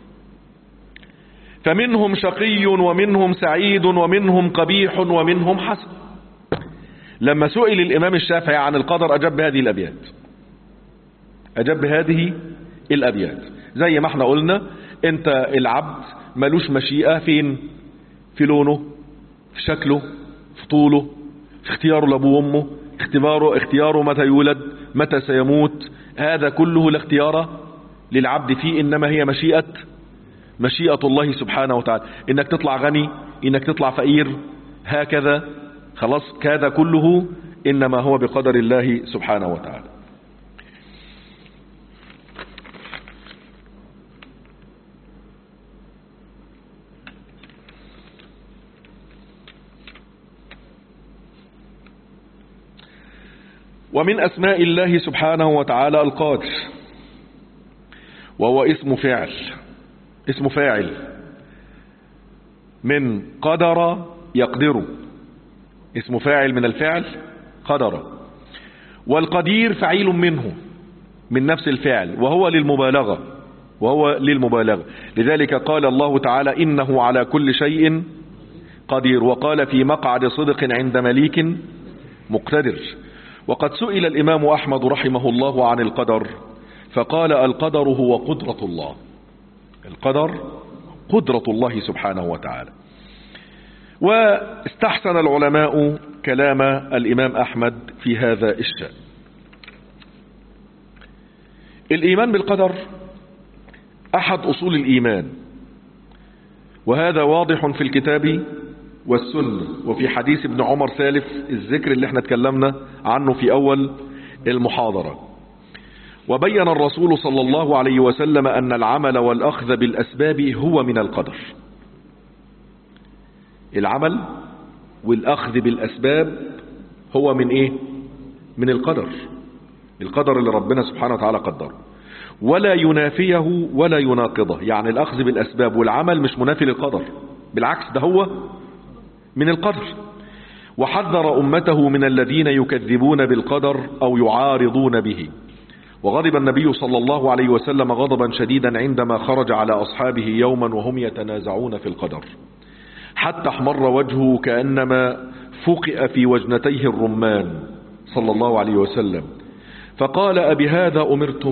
فمنهم شقي ومنهم سعيد ومنهم قبيح ومنهم حسن لما سئل الإمام الشافعي عن القدر أجاب بهذه الأبيات أجاب بهذه الأبيات زي ما احنا قلنا انت العبد ملوش مشيئة فين في لونه في شكله في طوله في اختياره لابوه وامه اختباره اختياره متى يولد متى سيموت هذا كله لا اختيار للعبد فيه انما هي مشيئة مشيئة الله سبحانه وتعالى انك تطلع غني انك تطلع فقير هكذا خلاص هذا كله انما هو بقدر الله سبحانه وتعالى ومن أسماء الله سبحانه وتعالى القادر وهو اسم فعل اسم فاعل من قدر يقدر اسم فاعل من الفعل قدر والقدير فعيل منه من نفس الفعل وهو للمبالغة وهو للمبالغة لذلك قال الله تعالى إنه على كل شيء قدير وقال في مقعد صدق عند مليك مقتدر وقد سئل الإمام أحمد رحمه الله عن القدر فقال القدر هو قدرة الله القدر قدرة الله سبحانه وتعالى واستحسن العلماء كلام الإمام أحمد في هذا الشأن الإيمان بالقدر أحد أصول الإيمان وهذا واضح في الكتاب والسنة وفي حديث ابن عمر سالف الذكر اللي احنا اتكلمنا عنه في أول المحاضرة وبين الرسول صلى الله عليه وسلم أن العمل والأخذ بالأسباب هو من القدر العمل والأخذ بالأسباب هو من إيه من القدر القدر اللي ربنا سبحانه وتعالى قدره ولا ينافيه ولا يناقضه يعني الأخذ بالأسباب والعمل مش منافي للقدر بالعكس ده هو من القدر وحذر أمته من الذين يكذبون بالقدر أو يعارضون به وغضب النبي صلى الله عليه وسلم غضبا شديدا عندما خرج على أصحابه يوما وهم يتنازعون في القدر حتى احمر وجهه كأنما فقئ في وجنتيه الرمان صلى الله عليه وسلم فقال أبهذا أمرتم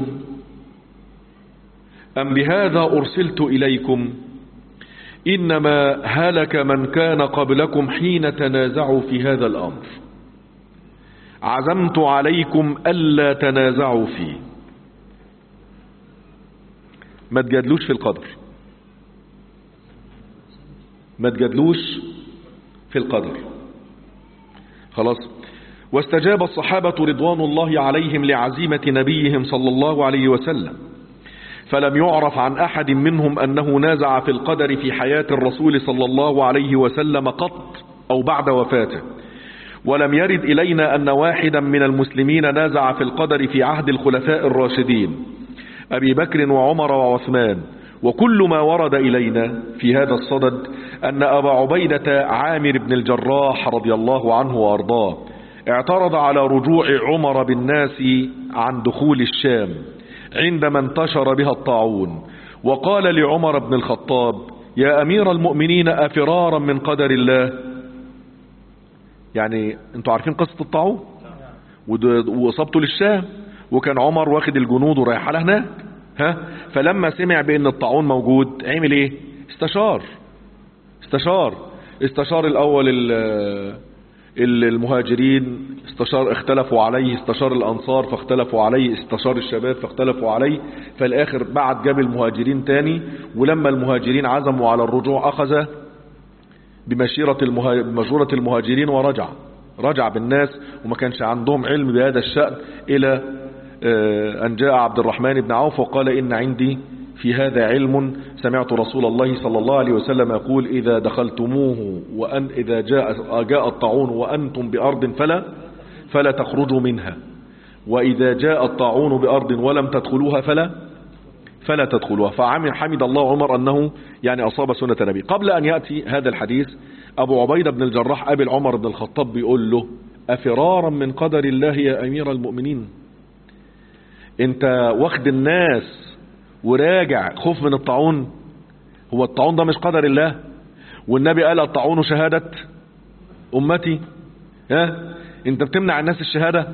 أم بهذا أرسلت إليكم إنما هلك من كان قبلكم حين تنازعوا في هذا الأمر عزمت عليكم ألا تنازعوا فيه ما تجادلوش في القدر ما تجادلوش في القدر خلاص واستجاب الصحابة رضوان الله عليهم لعزيمة نبيهم صلى الله عليه وسلم فلم يعرف عن أحد منهم أنه نازع في القدر في حياة الرسول صلى الله عليه وسلم قط أو بعد وفاته ولم يرد إلينا أن واحدا من المسلمين نازع في القدر في عهد الخلفاء الراشدين أبي بكر وعمر وعثمان وكل ما ورد إلينا في هذا الصدد أن أبا عبيدة عامر بن الجراح رضي الله عنه وأرضاه اعترض على رجوع عمر بالناس عن دخول الشام عندما انتشر بها الطاعون وقال لعمر بن الخطاب يا أمير المؤمنين أفرارا من قدر الله يعني انتوا عارفين قصة الطاعون ود- وإصابته للشام وكان عمر واخد الجنود ورايح على هناك ها فلما سمع بأن الطاعون موجود عمل ايه استشار استشار استشار الأول ال- ال- المهاجرين استشار اختلفوا عليه استشار الأنصار فاختلفوا عليه استشار الشباب فاختلفوا عليه فالآخر بعد جاب المهاجرين تاني ولما المهاجرين عزموا على الرجوع أخذ بمشيرة المها... بمشورة المهاجرين ورجع رجع بالناس وما كانش عندهم علم بهذا الشأن إلى آه، أن جاء عبد الرحمن بن عوف وقال إن عندي في هذا علم سمعت رسول الله صلى الله عليه وسلم يقول إذا دخلتموه وأن إذا جاء, جاء الطاعون وأنتم بأرض فلا فلا تخرجوا منها وإذا جاء الطاعون بأرض ولم تدخلوها فلا فلا تدخلوها فعمل حمد الله عمر أنه يعني أصاب سنة النبي قبل أن يأتي هذا الحديث أبو عبيدة بن الجراح قابل عمر بن الخطاب بيقول له أفرارا من قدر الله يا أمير المؤمنين انت واخد الناس وراجع خوف من الطاعون هو الطاعون ده مش قدر الله والنبي قال الطاعون شهادة أمتي ها انت بتمنع الناس الشهادة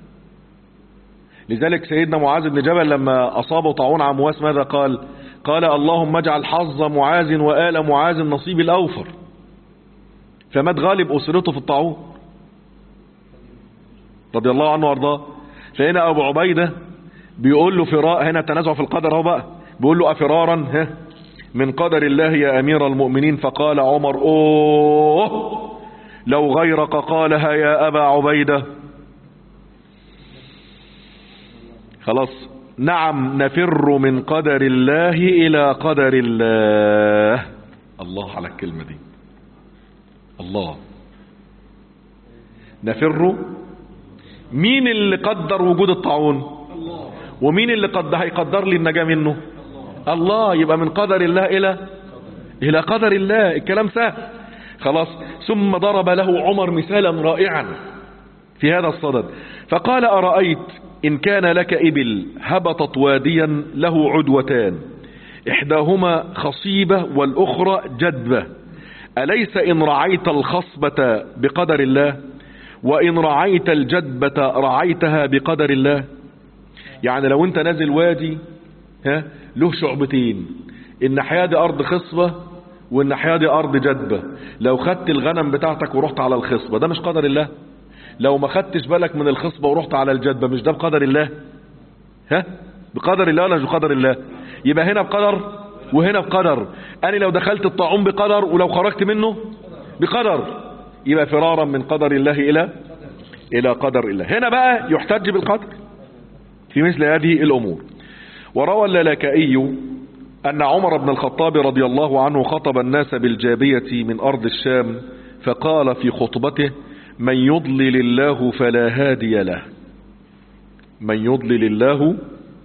لذلك سيدنا معاذ بن جبل لما أصابه طاعون عمواس ماذا قال قال اللهم اجعل حظ معاذ وآل معاذ النصيب الأوفر فمات غالب أسرته في الطاعون رضي الله عنه وارضاه فهنا أبو عبيدة بيقول له فراء هنا تنازع في القدر اهو بقى بيقول له أفرارا ها من قدر الله يا أمير المؤمنين فقال عمر أوه لو غيرك قالها يا أبا عبيدة خلاص نعم نفر من قدر الله إلى قدر الله الله على الكلمة دي الله نفر مين اللي قدر وجود الطاعون ومين اللي قد هيقدر لي النجاة منه الله يبقى من قدر الله إلى إلى قدر الله الكلام سهل خلاص ثم ضرب له عمر مثالا رائعا في هذا الصدد فقال أرأيت إن كان لك إبل هبطت واديا له عدوتان إحداهما خصيبة والأخرى جدبة أليس إن رعيت الخصبة بقدر الله وإن رعيت الجدبة رعيتها بقدر الله يعني لو انت نازل وادي ها له شعبتين الناحيه دي ارض خصبه والناحيه دي ارض جدبه لو خدت الغنم بتاعتك ورحت على الخصبه ده مش قدر الله لو ما خدتش بالك من الخصبه ورحت على الجدبه مش ده بقدر الله ها بقدر الله ولا مش بقدر الله يبقى هنا بقدر وهنا بقدر انا لو دخلت الطاعون بقدر ولو خرجت منه بقدر يبقى فرارا من قدر الله الى الى قدر الله هنا بقى يحتج بالقدر في مثل هذه الأمور وروى اللالكائي أن عمر بن الخطاب رضي الله عنه خطب الناس بالجابية من أرض الشام فقال في خطبته من يضلل الله فلا هادي له من يضلل الله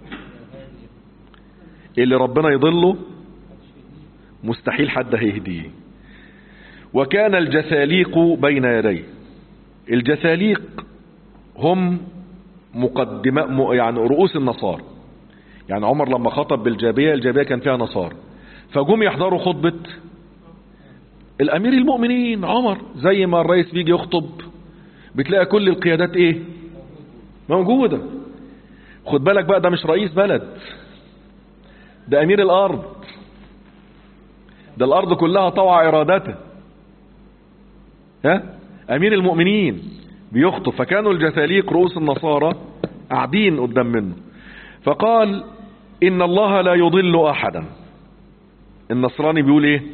اللي ربنا يضله مستحيل حد هيهديه وكان الجثاليق بين يديه الجثاليق هم مقدمة يعني رؤوس النصارى يعني عمر لما خطب بالجابية الجابية كان فيها نصارى فجم يحضروا خطبة الأمير المؤمنين عمر زي ما الرئيس بيجي يخطب بتلاقي كل القيادات ايه موجودة خد بالك بقى ده مش رئيس بلد ده أمير الأرض ده الأرض كلها طوع إرادته ها أمير المؤمنين بيخطب فكانوا الجثاليق رؤوس النصارى قاعدين قدام منه فقال إن الله لا يضل أحدا النصراني بيقول إيه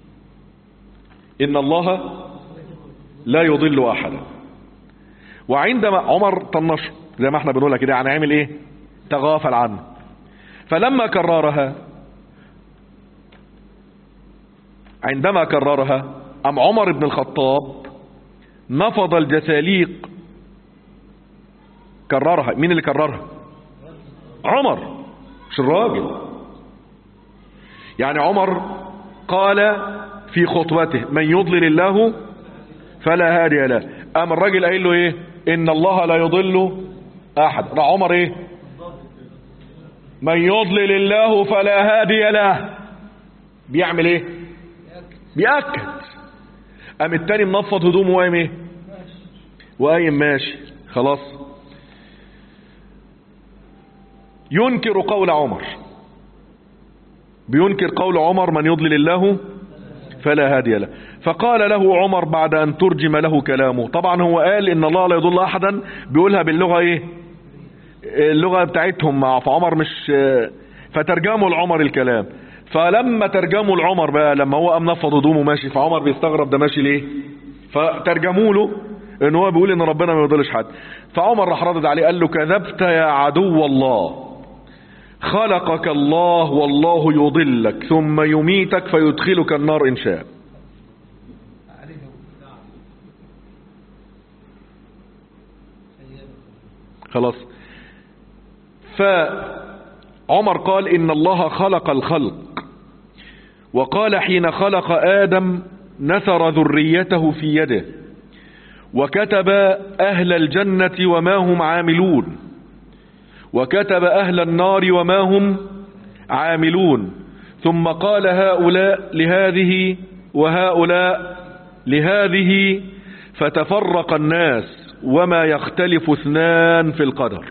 إن الله لا يضل أحدا وعندما عمر طنش زي ما احنا بنقولها كده يعني عامل ايه تغافل عنه فلما كررها عندما كررها أم عمر بن الخطاب نفض الجساليق كررها مين اللي كررها عمر مش الراجل يعني عمر قال في خطبته من يضلل الله فلا هادي له قام الراجل قايل له ايه ان الله لا يضل احد راح عمر ايه من يضلل الله فلا هادي له بيعمل ايه بيأكد قام التاني منفض هدومه وقايم ايه وقايم ماشي خلاص ينكر قول عمر بينكر قول عمر من يضلل الله فلا هادي له فقال له عمر بعد ان ترجم له كلامه طبعا هو قال ان الله لا يضل احدا بيقولها باللغة ايه اللغة بتاعتهم مع فعمر مش فترجموا لعمر الكلام فلما ترجموا لعمر بقى لما هو قام نفض هدومه ماشي فعمر بيستغرب ده ماشي ليه فترجموا له ان هو بيقول ان ربنا ما يضلش حد فعمر راح ردد عليه قال له كذبت يا عدو الله خلقك الله والله يضلك ثم يميتك فيدخلك النار ان شاء خلاص فعمر قال ان الله خلق الخلق وقال حين خلق ادم نثر ذريته في يده وكتب اهل الجنة وما هم عاملون وكتب اهل النار وما هم عاملون ثم قال هؤلاء لهذه وهؤلاء لهذه فتفرق الناس وما يختلف اثنان في القدر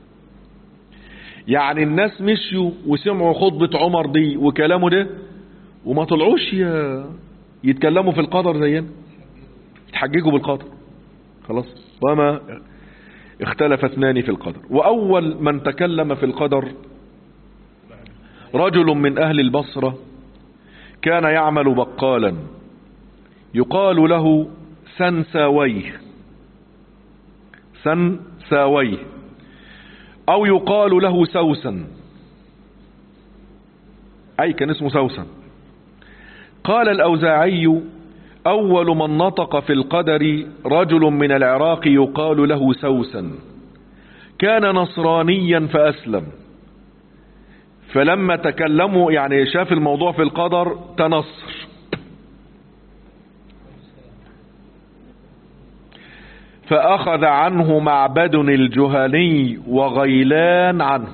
يعني الناس مشوا وسمعوا خطبة عمر دي وكلامه ده وما طلعوش يتكلموا في القدر زينا يتحججوا بالقدر خلاص وما اختلف اثنان في القدر وأول من تكلم في القدر رجل من أهل البصرة كان يعمل بقالا يقال له سنساويه سنساويه أو يقال له سوسن أي كان اسمه سوسن قال الأوزاعي أول من نطق في القدر رجل من العراق يقال له سوسن كان نصرانيا فأسلم فلما تكلموا يعني شاف الموضوع في القدر تنصر فأخذ عنه معبد الجهني وغيلان عنه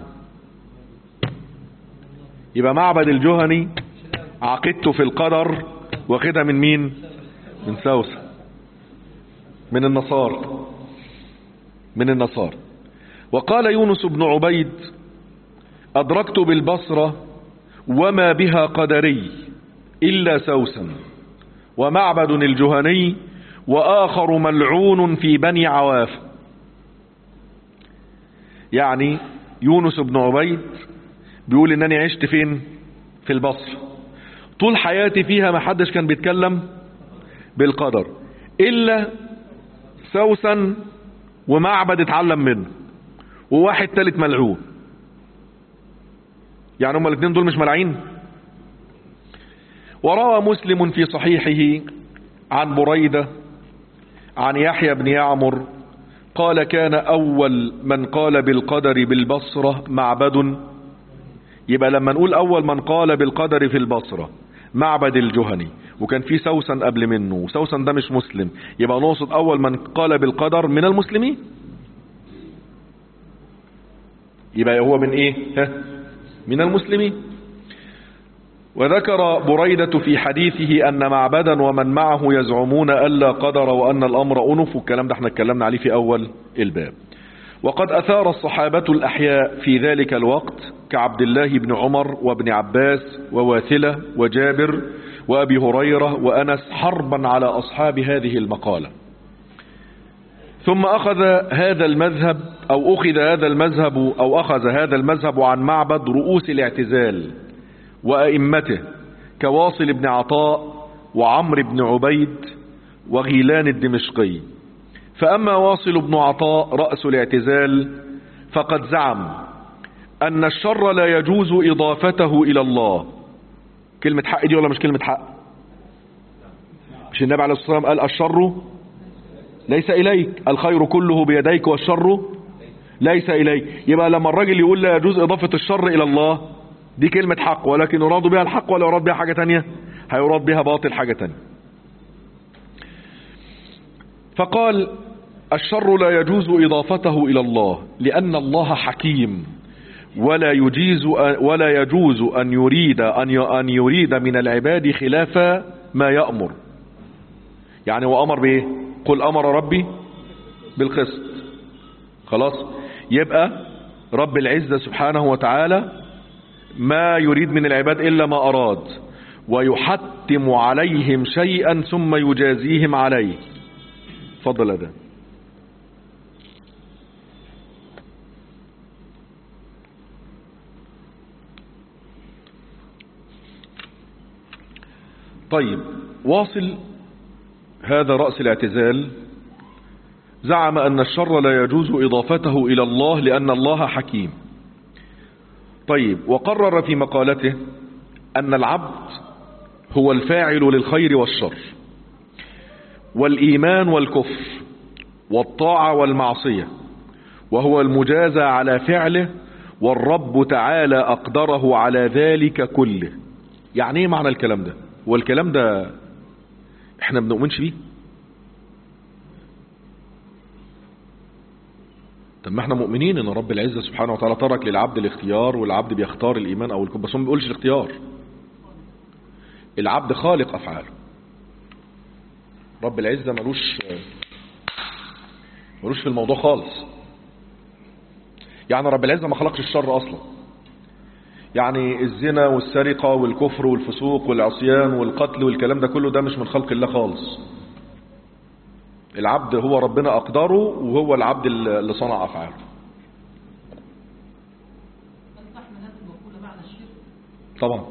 يبقى معبد الجهني عقيدته في القدر واخدها من مين من سوسة من النصارى من النصارى وقال يونس بن عبيد أدركت بالبصرة وما بها قدري إلا سوسا ومعبد الجهني وآخر ملعون في بني عواف يعني يونس بن عبيد بيقول انني عشت فين في البصر طول حياتي فيها ما حدش كان بيتكلم بالقدر الا سوسن ومعبد اتعلم منه وواحد تالت ملعون يعني هما الاثنين دول مش ملعين وروى مسلم في صحيحه عن بريدة عن يحيى بن يعمر قال كان أول من قال بالقدر بالبصرة معبد يبقى لما نقول أول من قال بالقدر في البصرة معبد الجهني وكان في سوسن قبل منه وسوسن ده مش مسلم يبقى نقصد أول من قال بالقدر من المسلمين يبقى هو من ايه ها من المسلمين وذكر بريدة في حديثه أن معبدا ومن معه يزعمون ألا قدر وأن الأمر أنف والكلام ده احنا اتكلمنا عليه في أول الباب وقد أثار الصحابة الأحياء في ذلك الوقت كعبد الله بن عمر وابن عباس وواثلة وجابر وأبي هريرة وأنس حربا على أصحاب هذه المقالة ثم أخذ هذا المذهب أو أخذ هذا المذهب أو أخذ هذا المذهب عن معبد رؤوس الاعتزال وأئمته كواصل بن عطاء وعمر بن عبيد وغيلان الدمشقي فأما واصل بن عطاء رأس الاعتزال فقد زعم أن الشر لا يجوز إضافته إلى الله كلمة حق دي ولا مش كلمة حق مش النبي عليه الصلاة والسلام قال الشر ليس إليك الخير كله بيديك والشر ليس إليك يبقى لما الراجل يقول لا يجوز إضافة الشر إلى الله دي كلمة حق ولكن يراد بها الحق ولا يراد بها حاجة تانية هيراد بها باطل حاجة تانية فقال الشر لا يجوز إضافته إلى الله لأن الله حكيم ولا يجيز ولا يجوز أن يريد أن أن يريد من العباد خلاف ما يأمر يعني وأمر بإيه قل أمر ربي بالقسط خلاص يبقى رب العزة سبحانه وتعالى ما يريد من العباد إلا ما أراد ويحتم عليهم شيئا ثم يجازيهم عليه فضل هذا طيب واصل هذا رأس الاعتزال زعم أن الشر لا يجوز إضافته إلى الله لأن الله حكيم طيب وقرر في مقالته أن العبد هو الفاعل للخير والشر والإيمان والكفر والطاعة والمعصية وهو المجازى على فعله والرب تعالى أقدره على ذلك كله يعني ايه معنى الكلام ده والكلام ده احنا بنؤمنش بيه طب ما احنا مؤمنين ان رب العزة سبحانه وتعالى ترك للعبد الاختيار والعبد بيختار الايمان او الكفر بس هو ما بيقولش الاختيار العبد خالق افعاله رب العزة ملوش ملوش في الموضوع خالص يعني رب العزة ما خلقش الشر اصلا يعني الزنا والسرقة والكفر والفسوق والعصيان والقتل والكلام ده كله ده مش من خلق الله خالص العبد هو ربنا أقدره وهو العبد اللي صنع أفعاله طبعا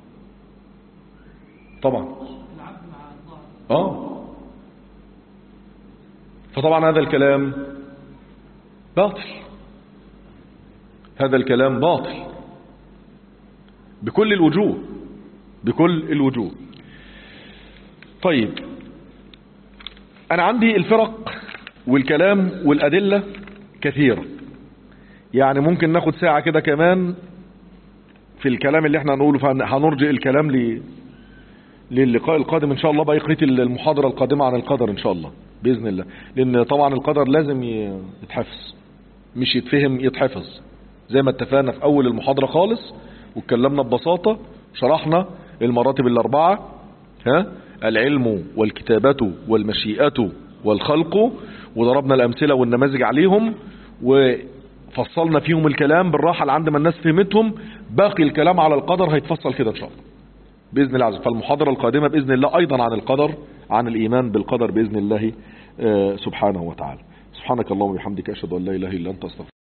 طبعا اه فطبعا هذا الكلام باطل هذا الكلام باطل بكل الوجوه بكل الوجوه طيب انا عندي الفرق والكلام والادلة كثيرة يعني ممكن ناخد ساعة كده كمان في الكلام اللي احنا هنقوله فهنرجئ الكلام ل... للقاء القادم ان شاء الله بقى قريت المحاضرة القادمة عن القدر ان شاء الله بإذن الله لان طبعا القدر لازم يتحفظ مش يتفهم يتحفظ زي ما اتفقنا في اول المحاضرة خالص واتكلمنا ببساطة شرحنا المراتب الاربعة ها العلم والكتابة والمشيئة والخلق وضربنا الامثلة والنماذج عليهم وفصلنا فيهم الكلام بالراحة اللي عند ما الناس فهمتهم باقي الكلام على القدر هيتفصل كده ان شاء الله بإذن الله عز وجل فالمحاضرة القادمة بإذن الله أيضا عن القدر عن الإيمان بالقدر بإذن الله سبحانه وتعالى سبحانك اللهم وبحمدك أشهد أن لا إله إلا أنت أستغفرك